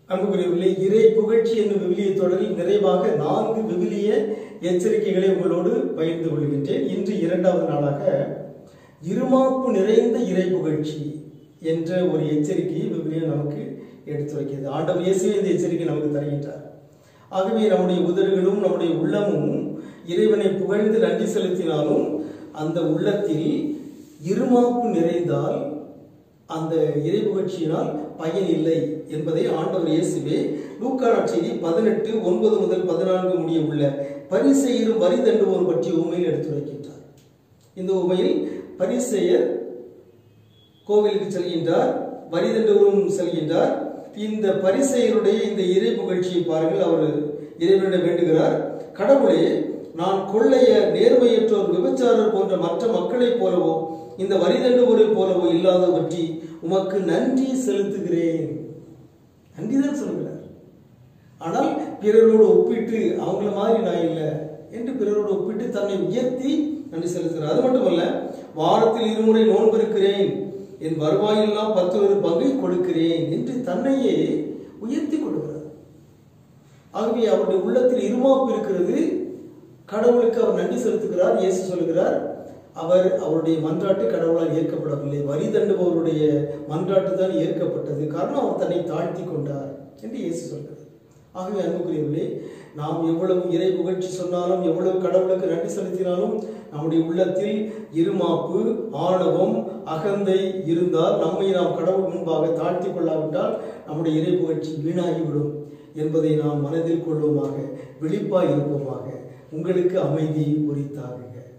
அன்புக்குரியவர்களே இறை புகழ்ச்சி என்னும் விவிலிய தொடரில் நிறைவாக நான்கு விவிலிய எச்சரிக்கைகளை உங்களோடு பகிர்ந்து கொள்கின்றேன் இன்று இரண்டாவது நாளாக இருமாப்பு நிறைந்த இறை புகழ்ச்சி என்ற ஒரு எச்சரிக்கையை விவிலியம் நமக்கு எடுத்துரைக்கிறது ஆண்டவர் இயேசுவே இந்த எச்சரிக்கை நமக்கு தருகின்றார் ஆகவே நம்முடைய உதடுகளும் நம்முடைய உள்ளமும் இறைவனை புகழ்ந்து நன்றி செலுத்தினாலும் அந்த உள்ளத்தில் இருமாப்பு நிறைந்தால் அந்த இறை புகழ்ச்சியினால் பயன் இல்லை என்பதை ஆண்டவர் இயேசுவே லூக்கா நற்செய்தி பதினெட்டு ஒன்பது முதல் பதினான்கு முடிய உள்ள பரிசெயரும் வரி தண்டுவோர் பற்றிய உண்மையில் எடுத்துரைக்கின்றார் இந்த உண்மையில் பரிசெயர் கோவிலுக்கு செல்கின்றார் வரி தண்டுவரும் செல்கின்றார் இந்த பரிசெயருடைய இந்த இறை புகழ்ச்சியை பாருங்கள் அவர் இறைவனிடம் வேண்டுகிறார் கடவுளே நான் கொள்ளைய நேர்மையற்றோர் விபச்சாரர் போன்ற மற்ற மக்களைப் போலவோ இந்த வரி தண்டுவோரை போலவோ இல்லாத பற்றி உமக்கு நன்றி செலுத்துகிறேன் நன்றிதான் சொல்கிறார் ஆனால் பிறரோடு ஒப்பிட்டு அவங்கள மாதிரி நான் இல்லை என்று பிறரோடு ஒப்பிட்டு தன்னை உயர்த்தி நன்றி செலுத்துகிறார் அது மட்டுமல்ல வாரத்தில் இருமுறை நோன்பு இருக்கிறேன் என் வருவாயெல்லாம் பத்து ஒரு பங்கை கொடுக்கிறேன் என்று தன்னையே உயர்த்தி கொடுக்கிறார் ஆகவே அவருடைய உள்ளத்தில் இருமாப்பு இருக்கிறது கடவுளுக்கு அவர் நன்றி செலுத்துகிறார் இயேசு சொல்கிறார் அவர் அவருடைய மன்றாட்டு கடவுளால் ஏற்கப்படவில்லை வரி தண்டுபவருடைய மன்றாட்டு தான் ஏற்கப்பட்டது காரணம் அவர் தன்னை தாழ்த்தி கொண்டார் என்று இயேசு சொல்கிறார் ஆகவே அன்புக்குரியவர்களே நாம் எவ்வளவு இறை புகழ்ச்சி சொன்னாலும் எவ்வளவு கடவுளுக்கு நன்றி செலுத்தினாலும் நம்முடைய உள்ளத்தில் இருமாப்பு ஆணவம் அகந்தை இருந்தால் நம்மை நாம் கடவுள் முன்பாக தாழ்த்தி கொள்ளாவிட்டால் நம்முடைய இறை புகழ்ச்சி வீணாகிவிடும் என்பதை நாம் மனதில் கொள்வோமாக விழிப்பாய் இருப்போமாக உங்களுக்கு அமைதி உரித்தாகுக